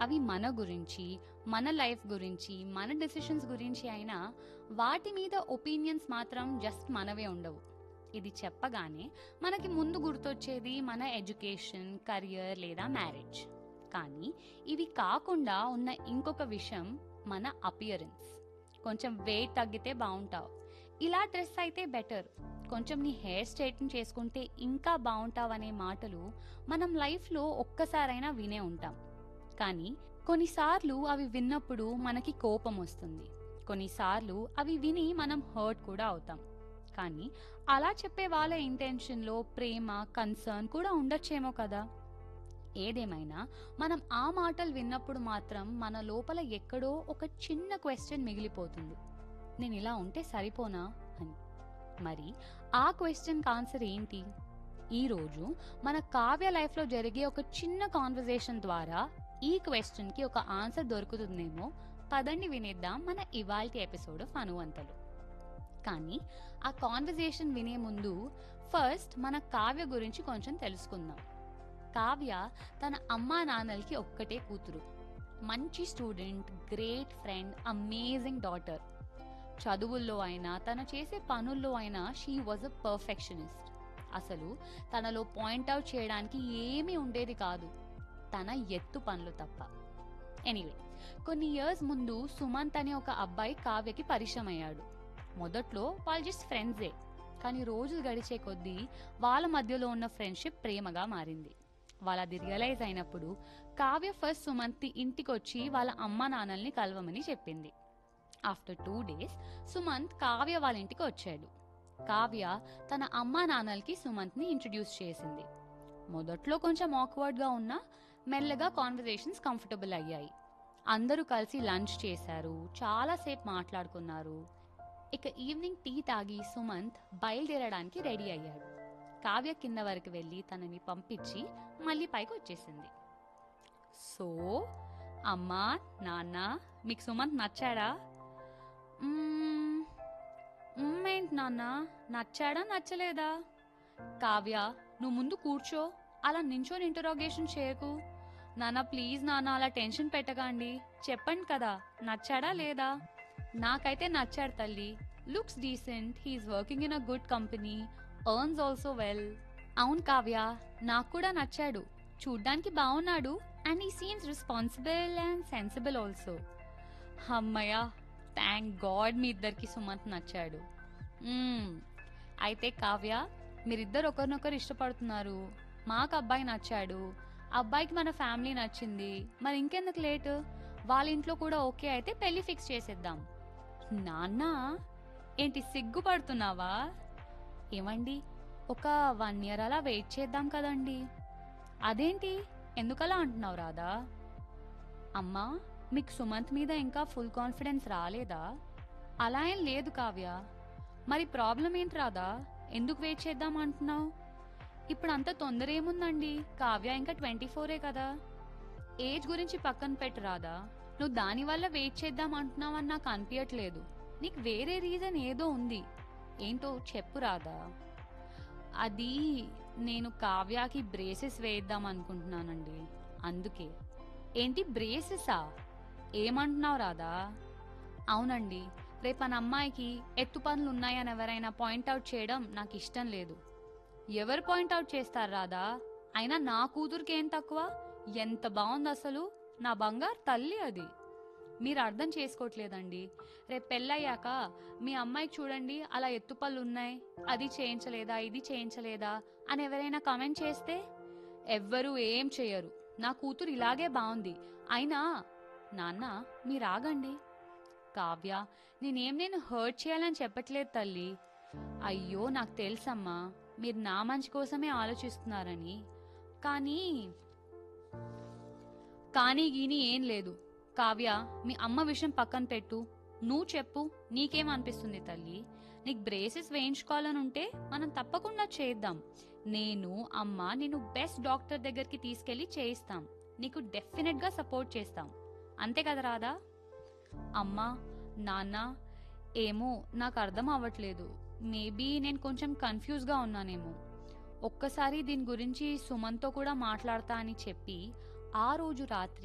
అవి మన గురించి మన లైఫ్ గురించి మన డెసిషన్స్ గురించి అయినా వాటి మీద ఒపీనియన్స్ మాత్రం జస్ట్ మనవే ఉండవు ఇది చెప్పగానే మనకి ముందు గుర్తొచ్చేది మన ఎడ్యుకేషన్ కెరియర్ లేదా మ్యారేజ్ కానీ ఇవి కాకుండా ఉన్న ఇంకొక విషయం మన అపియరెన్స్ కొంచెం వెయిట్ తగ్గితే బాగుంటావు ఇలా డ్రెస్ అయితే బెటర్ కొంచెం నీ హెయిర్ స్ట్రైటన్ చేసుకుంటే ఇంకా బాగుంటావనే మాటలు మనం లైఫ్లో ఒక్కసారైనా వినే ఉంటాం కానీ కొన్నిసార్లు అవి విన్నప్పుడు మనకి కోపం వస్తుంది కొన్నిసార్లు అవి విని మనం హర్ట్ కూడా అవుతాం కానీ అలా చెప్పే వాళ్ళ ఇంటెన్షన్లో ప్రేమ కన్సర్న్ కూడా ఉండొచ్చేమో కదా ఏదేమైనా మనం ఆ మాటలు విన్నప్పుడు మాత్రం మన లోపల ఎక్కడో ఒక చిన్న క్వశ్చన్ మిగిలిపోతుంది నేను ఇలా ఉంటే సరిపోనా అని మరి ఆ క్వశ్చన్కి ఆన్సర్ ఏంటి ఈరోజు మన కావ్య లైఫ్లో జరిగే ఒక చిన్న కాన్వర్జేషన్ ద్వారా ఈ క్వశ్చన్కి ఒక ఆన్సర్ దొరుకుతుందేమో పదండి వినేద్దాం మన ఇవాల్టి ఎపిసోడ్ ఆఫ్ అనువంతలు కానీ ఆ కాన్వర్జేషన్ వినే ముందు ఫస్ట్ మన కావ్య గురించి కొంచెం తెలుసుకుందాం కావ్య తన అమ్మా నాన్నలకి ఒక్కటే కూతురు మంచి student great friend amazing daughter చదువుల్లో అయినా తన చేసే పనుల్లో అయినా షీ వాజ్ అ పర్ఫెక్షనిస్ట్ అసలు తనలో పాయింట్అవుట్ చేయడానికి ఏమీ ఉండేది కాదు తన ఎత్తు పనులు తప్ప ఎనీవే కొన్ని ఇయర్స్ ముందు సుమంత్ అనే ఒక అబ్బాయి కావ్యకి పరిచయం అయ్యాడు మొదట్లో వాళ్ళు జస్ట్ ఫ్రెండ్సే కానీ రోజులు గడిచే కొద్దీ వాళ్ళ మధ్యలో ఉన్న ఫ్రెండ్షిప్ ప్రేమగా మారింది వాళ్ళది రియలైజ్ అయినప్పుడు కావ్య ఫస్ట్ సుమంత్ ఇంటికి వచ్చి వాళ్ళ అమ్మ నాన్నల్ని కలవమని చెప్పింది after two days Sumanth Kavya వాళ్ళ ఇంటికి వచ్చాడు కావ్య తన అమ్మా నాన్నలకి సుమంత్ని ఇంట్రడ్యూస్ చేసింది మొదట్లో కొంచెం ఆక్వర్డ్గా ఉన్నా మెల్లగా కాన్వర్జేషన్స్ కంఫర్టబుల్ అయ్యాయి అందరూ కలిసి లంచ్ చేశారు చాలాసేపు మాట్లాడుకున్నారు ఇక ఈవినింగ్ టీ తాగి సుమంత్ బయలుదేరడానికి రెడీ అయ్యాడు కావ్య కింద వరకు వెళ్ళి తనని పంపించి మళ్ళీ పైకి వచ్చేసింది సో అమ్మా నాన్న మీకు సుమంత్ నచ్చాడా "మ్మ్, మ్మ్ ఏంటి నాన్న నచ్చాడా నచ్చలేదా కావ్య నువ్వు ముందు కూర్చో అలా నించొని ఇంటరోగేషన్ చేయకు నాన్న ప్లీజ్ నాన్న అలా టెన్షన్ పెట్టకండి చెప్పండి కదా నచ్చాడా లేదా నాకైతే నచ్చాడు తల్లి looks decent he's working in a good company earns also well అవును కావ్య నాకు కూడా నచ్చాడు చూడ్డానికి బాగున్నాడు and he seems responsible and sensible also అమ్మయ్య థ్యాంక్ గాడ్ మీ ఇద్దరికి సుమంత్ నచ్చాడు మ్మ్. అయితే కావ్య మీరిద్దరు ఒకరినొకరు ఇష్టపడుతున్నారు మాకు అబ్బాయి నచ్చాడు అబ్బాయికి మన ఫ్యామిలీ నచ్చింది మరి ఇంకెందుకు లేట్ వాళ్ళ ఇంట్లో కూడా ఓకే అయితే పెళ్లి ఫిక్స్ చేసేద్దాం నాన్న ఏంటి సిగ్గుపడుతున్నావా ఏమండి ఒక వన్ ఇయర్ అలా వెయిట్ చేద్దాం కదండి అదేంటి ఎందుకలా అంటున్నావు రాదా అమ్మా మీకు సుమంత్ మీద ఇంకా ఫుల్ కాన్ఫిడెన్స్ రాలేదా అలా ఏం లేదు కావ్య మరి ప్రాబ్లం ఏంటి రాదా ఎందుకు వెయిట్ చేద్దాం అంటున్నావు ఇప్పుడు అంత తొందర ఏముందండి కావ్య ఇంకా ట్వంటీ ఫోరే కదా ఏజ్ గురించి పక్కన పెట్టు రాదా నువ్వు దానివల్ల వెయిట్ చేద్దాం అంటున్నావు అని నాకు అనిపించట్లేదు నీకు వేరే రీజన్ ఏదో ఉంది ఏంటో చెప్పు రాదా అది నేను కావ్యాకి బ్రేసెస్ వేద్దాం అనుకుంటున్నానండి అందుకే ఏంటి బ్రేసెసా ఏమంటున్నావు రాదా అవునండి రేపు మన అమ్మాయికి ఎత్తు పనులు ఉన్నాయని ఎవరైనా పాయింట్అవుట్ చేయడం నాకు ఇష్టం లేదు ఎవరు పాయింట్అవుట్ చేస్తారు రాదా అయినా నా కూతురికి ఏం తక్కువ ఎంత బాగుంది అసలు నా బంగారు తల్లి అది మీరు అర్థం చేసుకోవట్లేదండి రేపు పెళ్ళయ్యాక మీ అమ్మాయికి చూడండి అలా ఎత్తుపళ్ళు ఉన్నాయి అది చేయించలేదా ఇది చేయించలేదా అని ఎవరైనా కామెంట్ చేస్తే ఎవ్వరూ ఏం చేయరు నా కూతురు ఇలాగే బాగుంది అయినా నాన్న మీరు ఆగండి కావ్య నేనేం నేను హర్ట్ చేయాలని చెప్పట్లేదు తల్లి అయ్యో నాకు తెలుసమ్మా మీరు నా మంచి కోసమే ఆలోచిస్తున్నారని కానీ కానీ గీని ఏం లేదు కావ్య మీ అమ్మ విషయం పక్కన పెట్టు నువ్వు చెప్పు నీకేం అనిపిస్తుంది తల్లి నీకు బ్రేసెస్ వేయించుకోవాలని ఉంటే మనం తప్పకుండా చేద్దాం నేను అమ్మ నేను బెస్ట్ డాక్టర్ దగ్గరికి తీసుకెళ్లి చేయిస్తాం నీకు డెఫినెట్ గా సపోర్ట్ చేస్తాం అంతే కదా రాదా అమ్మా నాన్న ఏమో నాకు అర్థం అవ్వట్లేదు మేబీ నేను కొంచెం కన్ఫ్యూజ్గా ఉన్నానేమో ఒక్కసారి దీని గురించి సుమన్తో కూడా మాట్లాడతా అని చెప్పి ఆ రోజు రాత్రి